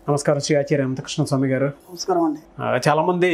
నమస్కారం శ్రీ ఆచార్య అనంతకృష్ణ స్వామి గారు నమస్కారం అండి ఆ, చాలామంది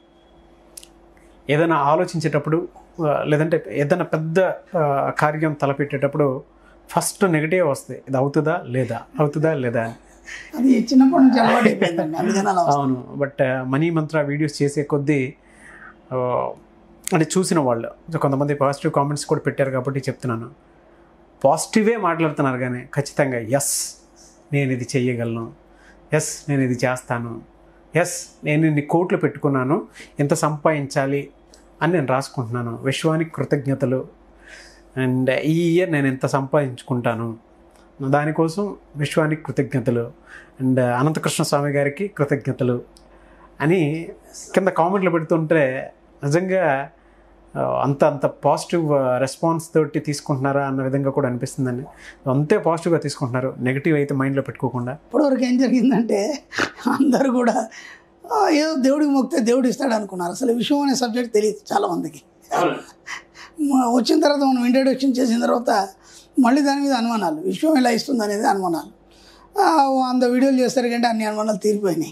ఏదైనా ఆలోచించేటప్పుడు ఆ, లేదంటే ఏదైనా పెద్ద ఆ, కార్యం తలపెట్టేటప్పుడు ఫస్ట్ నెగిటివ్ వస్తాయి ఇది అవుతుందా లేదా అవుతుందా లేదా అని అది చిన్నప్పటి నుంచి అలవాటు అయిపోయిందండి అందుకని అలా వస్తుంది. అవును బట్ మనీ మంత్ర వీడియోస్ చేసే కొద్దీ ఆ, అంటే చూసిన వాళ్ళు కొంతమంది పాజిటివ్ కామెంట్స్ కూడా పెట్టారు కాబట్టి చెప్తున్నాను పాజిటివే మాట్లాడుతున్నారు కానీ ఖచ్చితంగా ఎస్ నేను ఇది చెయ్యగలను ఎస్ నేను ఇది చేస్తాను ఎస్ నేను ఇన్ని కోట్లు పెట్టుకున్నాను ఎంత సంపాదించాలి అని నేను రాసుకుంటున్నాను విశ్వానికి కృతజ్ఞతలు అండ్ ఈ ఇయర్ నేను ఎంత సంపాదించుకుంటాను దానికోసం విశ్వానికి కృతజ్ఞతలు అండ్ అనంతకృష్ణ స్వామి గారికి కృతజ్ఞతలు అని కింద కామెంట్లు పెడుతుంటే నిజంగా ఆ, అంత అంత పాజిటివ్ రెస్పాన్స్ తోటి తీసుకుంటున్నారా అన్న విధంగా కూడా అనిపిస్తుందండి అంతే పాజిటివ్గా తీసుకుంటున్నారు నెగిటివ్ అయితే మైండ్లో పెట్టుకోకుండా ఇప్పటివరకు ఏం జరిగిందంటే అందరూ కూడా "ఆ, ఏదో దేవుడికి మొక్కితే దేవుడు ఇస్తాడు అనుకున్నారు అసలు విషయం అనే సబ్జెక్ట్ తెలియదు చాలా మందికి మ- వచ్చిన తర్వాత మనం ఇంట్రడక్షన్ చేసిన తర్వాత మళ్ళీ దాని మీద అనుమానాలు విశ్వం ఎలా ఇస్తుంది అనేది అనుమానాలు ఆ, వంద వీడియోలు చేస్తారు కంటే అన్ని అనుమానాలు తీరిపోయినాయి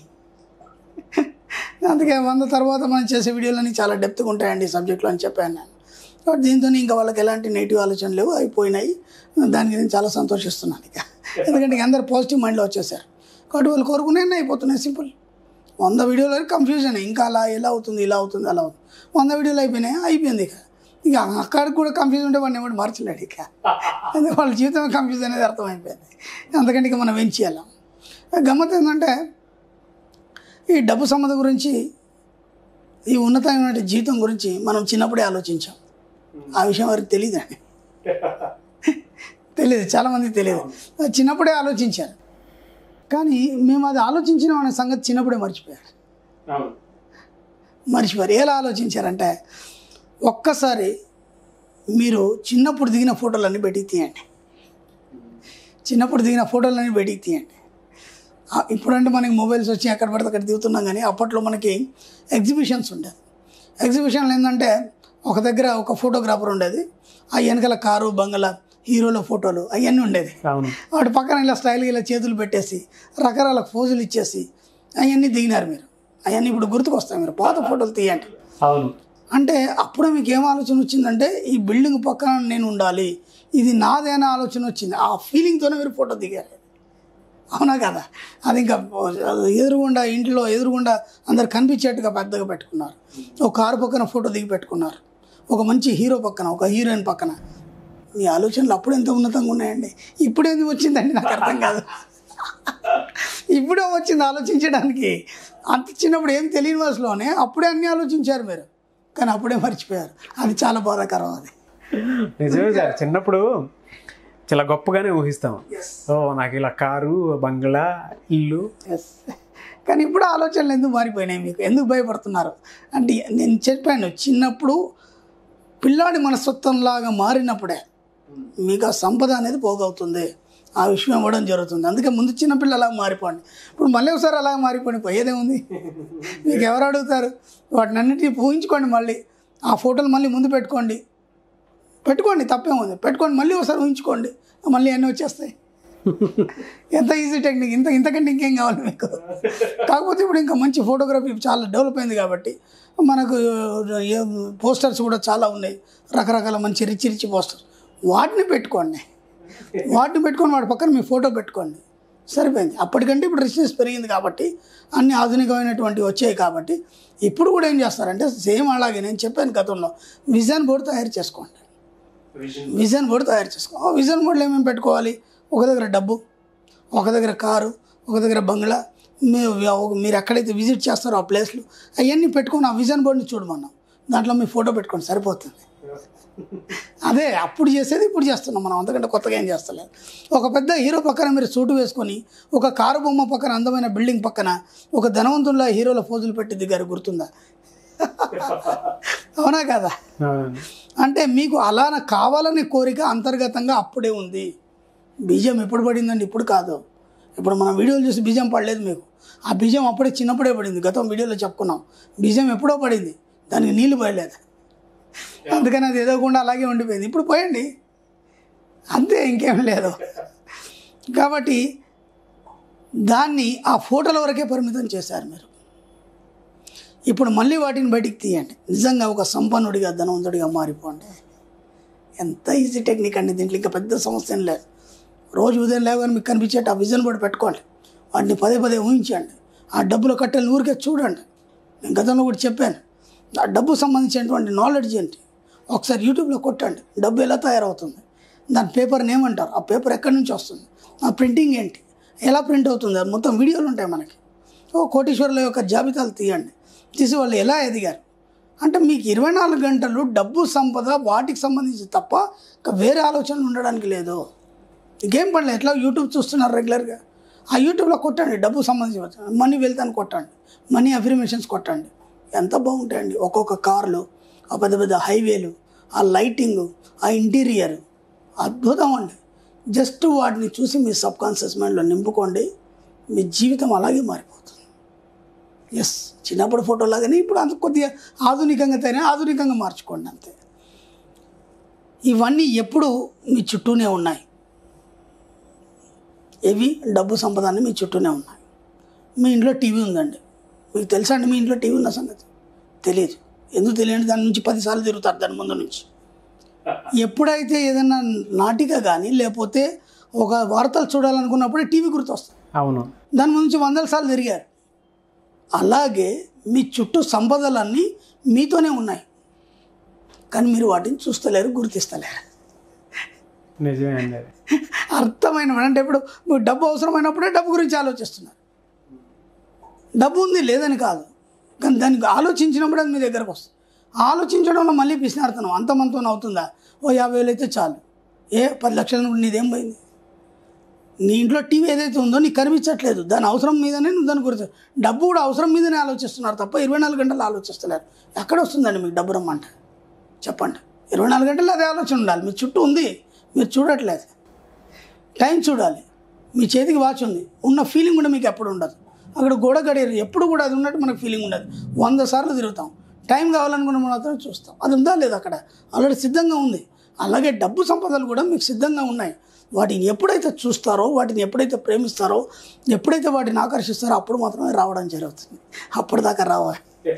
అందుకే వంద తర్వాత మనం చేసే వీడియోలన్నీ చాలా డెప్త్గా ఉంటాయండి ఈ సబ్జెక్ట్లో అని చెప్పాను నేను కాబట్టి దీంతో ఇంకా వాళ్ళకి ఎలాంటి నెగిటివ్ ఆలోచనలు లేవు అయిపోయినాయి దానికి నేను చాలా సంతోషిస్తున్నాను ఇక ఎందుకంటే ఇక అందరు పాజిటివ్ మైండ్లో వచ్చేసారు కాబట్టి వాళ్ళు కోరుకునే అయిపోతున్నాయి సింపుల్ వంద వీడియోలు కన్ఫ్యూజన్ ఇంకా అలా ఎలా అవుతుంది ఇలా అవుతుంది అలా అవుతుంది వంద వీడియోలు అయిపోయినాయి అయిపోయింది ఇక ఇక అక్కడికి కూడా కన్ఫ్యూజ్ ఉంటే వాడిని ఎవడు మార్చలేడు ఇక అందుకే వాళ్ళ జీవితం కన్ఫ్యూజ్ అనేది అర్థమైపోయింది అందుకంటే ఇక మనం ఏం చేయాలి గమ్మత్ ఏంటంటే ఈ డబ్బు సంబంధ గురించి ఈ ఉన్నతమైన జీవితం గురించి మనం చిన్నప్పుడే ఆలోచించాం ఆ విషయం వారికి తెలియదండి తెలియదు చాలామందికి తెలియదు చిన్నప్పుడే ఆలోచించారు కానీ మేము అది ఆలోచించిన అనే సంగతి చిన్నప్పుడే మర్చిపోయారు మర్చిపోయారు ఎలా ఆలోచించారంటే ఒక్కసారి మీరు చిన్నప్పుడు దిగిన ఫోటోలన్నీ బయటికి తీయండి చిన్నప్పుడు దిగిన ఫోటోలన్నీ బయటికి తీయండి ఆ, ఇప్పుడంటే మనకి మొబైల్స్ వచ్చి ఎక్కడ పడితే అక్కడ దిగుతున్నాం కానీ అప్పట్లో మనకి ఎగ్జిబిషన్స్ ఉండేది ఎగ్జిబిషన్లు ఏంటంటే ఒక దగ్గర ఒక ఫోటోగ్రాఫర్ ఉండేది ఆ వెనకాల కారు బంగళా హీరోల ఫోటోలు అవన్నీ ఉండేది అవును వాటి పక్కన ఇలా స్టైల్గా ఇలా చేతులు పెట్టేసి రకరకాల ఫోజులు ఇచ్చేసి అవన్నీ దిగినారు మీరు అవన్నీ ఇప్పుడు గుర్తుకొస్తాయి మీరు పాత ఫోటోలు తీయండి అవును అంటే అప్పుడే మీకు ఏం ఆలోచన వచ్చిందంటే ఈ బిల్డింగ్ పక్కన నేను ఉండాలి ఇది నాదేనా ఆలోచన వచ్చింది ఆ ఫీలింగ్తోనే మీరు ఫోటో దిగారు అవునా కదా అది ఇంకా ఎదురుగుండా ఇంట్లో ఎదురుగుండా అందరు కనిపించేట్టుగా పెద్దగా పెట్టుకున్నారు ఒక కారు పక్కన ఫోటో దిగి పెట్టుకున్నారు ఒక మంచి హీరో పక్కన ఒక హీరోయిన్ పక్కన మీ ఆలోచనలు అప్పుడు ఎంత ఉన్నతంగా ఉన్నాయండి ఇప్పుడు ఎందుకు వచ్చిందండి నాకు అర్థం కాదు ఇప్పుడే వచ్చింది ఆలోచించడానికి అంత చిన్నప్పుడు ఏం తెలియని వయసులోనే అప్పుడే అన్నీ ఆలోచించారు మీరు కానీ అప్పుడే మర్చిపోయారు అది చాలా బాధాకరం అది నిజమే సార్ చిన్నప్పుడు చాలా గొప్పగానే ఊహిస్తాం ఓ నాకు ఇలా కారు బంగ్లా ఇల్లు ఎస్ కానీ ఇప్పుడు ఆలోచనలు ఎందుకు మారిపోయినాయి మీకు ఎందుకు భయపడుతున్నారు అంటే నేను చెప్పాను చిన్నప్పుడు పిల్లాడి మనస్తత్వంలాగా మారినప్పుడే మీకు ఆ సంపద అనేది పోగవుతుంది ఆ విషయం ఇవ్వడం జరుగుతుంది అందుకే ముందు చిన్నపిల్ల అలా మారిపోండి ఇప్పుడు మళ్ళీ ఒకసారి అలా మారిపోండి పోయేదే ఉంది మీకు ఎవరు అడుగుతారు వాటిని అన్నిటిని ఊహించుకోండి మళ్ళీ ఆ ఫోటోలు మళ్ళీ ముందు పెట్టుకోండి పెట్టుకోండి తప్పేముంది పెట్టుకోండి మళ్ళీ ఒకసారి ఊహించుకోండి మళ్ళీ అన్నీ వచ్చేస్తాయి ఎంత ఈజీ టెక్నిక్ ఇంత ఇంతకంటే ఇంకేం కావాలి మీకు కాకపోతే ఇప్పుడు ఇంకా మంచి ఫోటోగ్రఫీ చాలా డెవలప్ అయింది కాబట్టి మనకు పోస్టర్స్ కూడా చాలా ఉన్నాయి రకరకాల మంచి రిచ్ రిచ్ పోస్టర్స్ వాటిని పెట్టుకోండి వాటిని పెట్టుకొని వాటి పక్కన మీ ఫోటో పెట్టుకోండి సరిపోయింది అప్పటికంటే ఇప్పుడు రిచ్నెస్ పెరిగింది కాబట్టి అన్ని ఆధునికమైనటువంటివి వచ్చాయి కాబట్టి ఇప్పుడు కూడా ఏం చేస్తారంటే సేమ్ అలాగే నేను చెప్పాను గతంలో విజన్ బోర్డు తయారు చేసుకోండి విజన్ బోర్డు తయారు చేసుకో ఆ విజన్ బోర్డులో ఏమేమి పెట్టుకోవాలి ఒక దగ్గర డబ్బు ఒక దగ్గర కారు ఒక దగ్గర బంగ్లా మీరు మీరు ఎక్కడైతే విజిట్ చేస్తారో ఆ ప్లేస్లు అవన్నీ పెట్టుకొని ఆ విజన్ బోర్డుని చూడమన్నాం దాంట్లో మీ ఫోటో పెట్టుకోండి సరిపోతుంది అదే అప్పుడు చేసేది ఇప్పుడు చేస్తున్నాం మనం అంతకంటే కొత్తగా ఏం చేస్తలేదు ఒక పెద్ద హీరో పక్కన మీరు సూటు వేసుకొని ఒక కారు బొమ్మ పక్కన అందమైన బిల్డింగ్ పక్కన ఒక ధనవంతుల్లా హీరోల పోజులు పెట్టి దిగారు గుర్తుందా అవునా కదా అవును. అంటే మీకు అలాన కావాలనే కోరిక అంతర్గతంగా అప్పుడే ఉంది బీజం ఎప్పుడు పడిందండి ఇప్పుడు కాదు ఇప్పుడు మనం వీడియోలు చూసి బీజం పడలేదు మీకు ఆ బీజం అప్పుడే చిన్నప్పుడే పడింది గతం వీడియోలో చెప్పుకున్నాం బీజం ఎప్పుడో పడింది దానికి నీళ్లు పడలేదు అందుకని అది ఎదగకుండా అలాగే ఉండిపోయింది ఇప్పుడు పోయండి అంతే ఇంకేం లేదు కాబట్టి దాన్ని ఆ ఫోటోల వరకే పరిమితం చేశారు మీరు ఇప్పుడు మళ్ళీ వాటిని బయటికి తీయండి నిజంగా ఒక సంపన్నుడిగా ధనవంతుడిగా మారిపోండి ఎంత ఈజీ టెక్నిక్ అండి దీంట్లో ఇంకా పెద్ద సమస్య ఏం లేదు రోజు ఉదయం లేవని మీకు కనిపించేట ఆ విజన్ బోర్డు పెట్టుకోండి వాటిని పదే పదే ఊహించండి ఆ డబ్బులు కట్టెలు ఊరికే చూడండి నేను గతంలో కూడా చెప్పాను ఆ డబ్బు సంబంధించినటువంటి నాలెడ్జ్ ఏంటి ఒకసారి యూట్యూబ్లో కొట్టండి డబ్బు ఎలా తయారవుతుంది దాని పేపర్ని ఏమంటారు ఆ పేపర్ ఎక్కడి నుంచి వస్తుంది ఆ ప్రింటింగ్ ఏంటి ఎలా ప్రింట్ అవుతుంది అది మొత్తం వీడియోలు ఉంటాయి మనకి ఓ కోటీశ్వరుల యొక్క జాబితాలు తీయండి తీసి వాళ్ళు ఎలా ఎదిగారు అంటే మీకు ఇరవై నాలుగు గంటలు డబ్బు సంపద వాటికి సంబంధించి తప్ప ఇంకా వేరే ఆలోచనలు ఉండడానికి లేదు ఇంకేం పడలేదు ఎట్లా యూట్యూబ్ చూస్తున్నారు రెగ్యులర్గా ఆ యూట్యూబ్లో కొట్టండి డబ్బు సంబంధించి మనీ వెల్త్ అని కొట్టండి మనీ అఫర్మేషన్స్ కొట్టండి ఎంత బాగుంటాయండి ఒక్కొక్క కార్లు ఆ పెద్ద పెద్ద హైవేలు ఆ లైటింగు ఆ ఇంటీరియర్ అద్భుతం అండి జస్ట్ వాటిని చూసి మీ సబ్ కాన్షియస్ మైండ్లో నింపుకోండి మీ జీవితం అలాగే మారిపోతుంది ఎస్ చిన్నప్పుడు ఫోటో లాగానే ఇప్పుడు అంత కొద్దిగా ఆధునికంగా తయారై ఆధునికంగా మార్చుకోండి అంతే ఇవన్నీ ఎప్పుడు మీ చుట్టూనే ఉన్నాయి ఇవి డబ్బు సంపదాన్ని మీ చుట్టూనే ఉన్నాయి మీ ఇంట్లో టీవీ ఉందండి మీకు తెలుసా అండి మీ ఇంట్లో టీవీ ఉన్న సంగతి తెలియదు ఎందుకు తెలియదు దాని నుంచి పదిసార్లు తిరుగుతారు దాని ముందు నుంచి ఎప్పుడైతే ఏదైనా నాటిక కానీ లేకపోతే ఒక వార్తలు చూడాలనుకున్నప్పుడే టీవీ గుర్తొస్తుంది అవును దాని నుంచి వందల సార్లు తిరిగారు అలాగే మీ చుట్టూ సంపదలన్నీ మీతోనే ఉన్నాయి కానీ మీరు వాటిని చూస్తలేరు గుర్తిస్తలేరు నిజమే అండి అది అర్థమైన అంటే ఇప్పుడు మీకు డబ్బు అవసరమైనప్పుడే డబ్బు గురించి ఆలోచిస్తున్నారు డబ్బు ఉంది లేదని కాదు కానీ దానికి ఆలోచించినప్పుడు అది మీ దగ్గరకు వస్తుంది ఆలోచించడంలో మళ్ళీ పిసినాడుతున్నాం అంత మనతో అవుతుందా ఓ యాభై వేలు అయితే చాలు ఏ పది లక్షల నుండి నీదేం పోయింది నీ ఇంట్లో టీవీ ఏదైతే ఉందో నీకు కనిపించట్లేదు దాని అవసరం మీదనే నువ్వు దాని గురించి డబ్బు కూడా అవసరం మీదనే ఆలోచిస్తున్నారు తప్ప ఇరవై నాలుగు గంటలు ఆలోచిస్తలేరు ఎక్కడ వస్తుందండి మీకు డబ్బు రమ్మంట చెప్పండి ఇరవై నాలుగు గంటలు అదే ఆలోచన ఉండాలి మీ చుట్టూ ఉంది మీరు చూడట్లేదు టైం చూడాలి మీ చేతికి వాచ్ ఉంది ఉన్న ఫీలింగ్ కూడా మీకు ఎప్పుడు ఉండదు అక్కడ గోడ గడియారు ఎప్పుడు కూడా అది ఉన్నట్టు మనకు ఫీలింగ్ ఉండదు వంద సార్లు తిరుగుతాం టైం కావాలనుకున్న మాత్రం చూస్తాం అది ఉందా లేదు అక్కడ ఆల్రెడీ సిద్ధంగా ఉంది అలాగే డబ్బు సంపదలు కూడా మీకు సిద్ధంగా ఉన్నాయి వాటిని ఎప్పుడైతే చూస్తారో వాటిని ఎప్పుడైతే ప్రేమిస్తారో ఎప్పుడైతే వాటిని ఆకర్షిస్తారో అప్పుడు మాత్రమే రావడం జరుగుతుంది అప్పటిదాకా రావా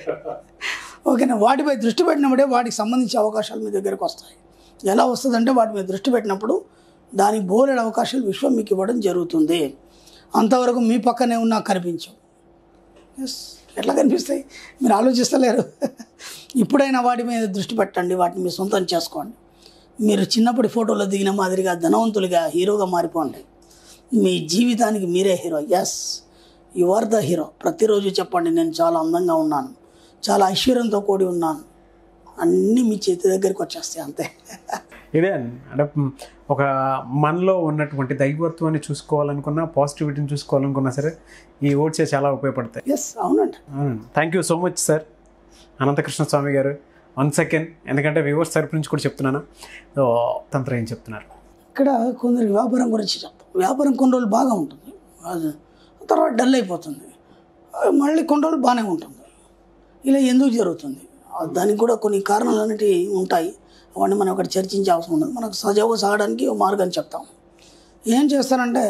ఓకేనా వాటిపై దృష్టి పెట్టినప్పుడే వాటికి సంబంధించిన అవకాశాలు మీ దగ్గరకు వస్తాయి ఎలా వస్తుందంటే వాటి మీద దృష్టి పెట్టినప్పుడు దానికి బోలెడు అవకాశాలు విశ్వం మీకు ఇవ్వడం జరుగుతుంది అంతవరకు మీ పక్కనే ఉన్నా కనిపించవు ఎస్ ఎట్లా కనిపిస్తాయి మీరు ఆలోచిస్తలేరు ఇప్పుడైనా వాటి మీద దృష్టి పెట్టండి వాటిని మీ సొంతం చేసుకోండి మీరు చిన్నప్పటి ఫోటోలో దిగిన మాదిరిగా ధనవంతులుగా హీరోగా మారిపోండి మీ జీవితానికి మీరే hero yes you are the hero ప్రతిరోజు చెప్పండి నేను చాలా అందంగా ఉన్నాను చాలా ఐశ్వర్యంతో కూడి ఉన్నాను అన్నీ మీ చేతి దగ్గరికి వచ్చేస్తాయి అంతే ఇదే అండి అంటే మ్, ఒక మనలో ఉన్నటువంటి దైవత్వాన్ని చూసుకోవాలనుకున్నా పాజిటివిటీని చూసుకోవాలనుకున్నా సరే ఈ ఓట్సే చాలా ఉపయోగపడతాయి ఎస్ అవునండి అవునండి thank you so much sir Ananthakrishna Swamy garu one second ఎందుకంటే వ్యూవర్స్ తరపు నుంచి కూడా చెప్తున్నాను సో తంత్ర ఏం చెప్తున్నారు ఇక్కడ కొందరికి వ్యాపారం గురించి చెప్తాం వ్యాపారం కొన్ని రోజులు బాగా ఉంటుంది అది తర్వాత డల్ అయిపోతుంది ఆ, మళ్ళీ కొన్ని రోజులు బాగానే ఉంటుంది ఇలా ఎందుకు జరుగుతుంది ఆ, దానికి కూడా కొన్ని కారణాలు అనేటివి ఉంటాయి అవన్నీ మనం ఇక్కడ చర్చించే అవసరం ఉండదు మనకు సజావుగా సాగడానికి ఒక మార్గం చెప్తాం ఏం చేస్తారంటే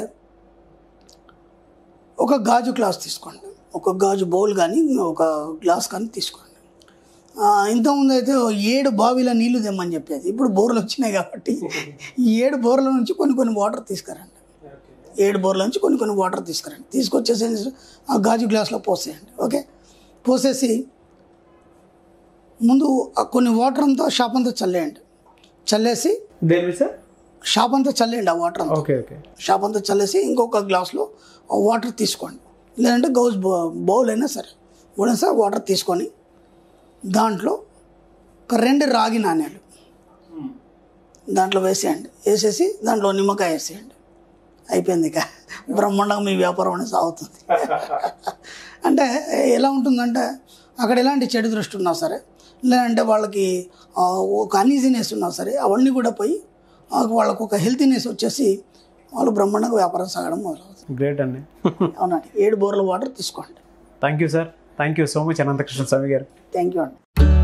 ఒక గాజు గ్లాస్ తీసుకోండి ఒక గాజు బౌల్ కానీ ఒక గ్లాస్ కానీ తీసుకోండి ఆ, ఇంతకుముందు అయితే ఓ ఏడు బావిల నీళ్లు తెమ్మని చెప్పేది ఇప్పుడు బోర్లు వచ్చినాయి కాబట్టి ఈ ఏడు బోర్ల నుంచి కొన్ని కొన్ని వాటర్ తీసుకురండి ఏడు బోర్ల నుంచి కొన్ని కొన్ని వాటర్ తీసుకురండి తీసుకొచ్చేసి ఏం చేస్తారు? ఆ గాజు గ్లాస్లో పోసేయండి ఓకే పోసేసి ముందు ఆ కొన్ని వాటర్ అంతా షాప్ అంతా చల్లేయండి చల్లేసి దేని సార్ షాప్ అంతా చల్లేయండి ఆ వాటర్ అంతా ఓకే ఓకే షాప్ అంతా చల్లేసి ఇంకొక గ్లాస్లో ఆ వాటర్ తీసుకోండి లేదంటే గౌజ్ బౌ- బౌల్ అయినా సరే బౌల్ అయినా సరే వాటర్ తీసుకొని దాంట్లో ఒక రెండు రాగి నాణ్యాలు దాంట్లో వేసేయండి వేసేసి దాంట్లో నిమ్మకాయ వేసేయండి అయిపోయింది ఇక బ్రహ్మాండంగా మీ వ్యాపారం అనేది సాగుతుంది అంటే ఎలా ఉంటుందంటే అక్కడ ఎలాంటి చెడు దృష్టి ఉన్నా సరే లేదంటే వాళ్ళకి ఆ, ఒక అనీజీనెస్ ఉన్నా సరే అవన్నీ కూడా పోయి ఆ, వాళ్ళకు ఒక హెల్తీనెస్ వచ్చేసి వాళ్ళు బ్రహ్మాండంగా వ్యాపారం సాగడం మొదలవుతుంది గ్రేట్ అండి అవునండి ఏడు బోర్ల వాటర్ తీసుకోండి thank you sir thank you so much Ananthakrishna Swamy garu thank you అండి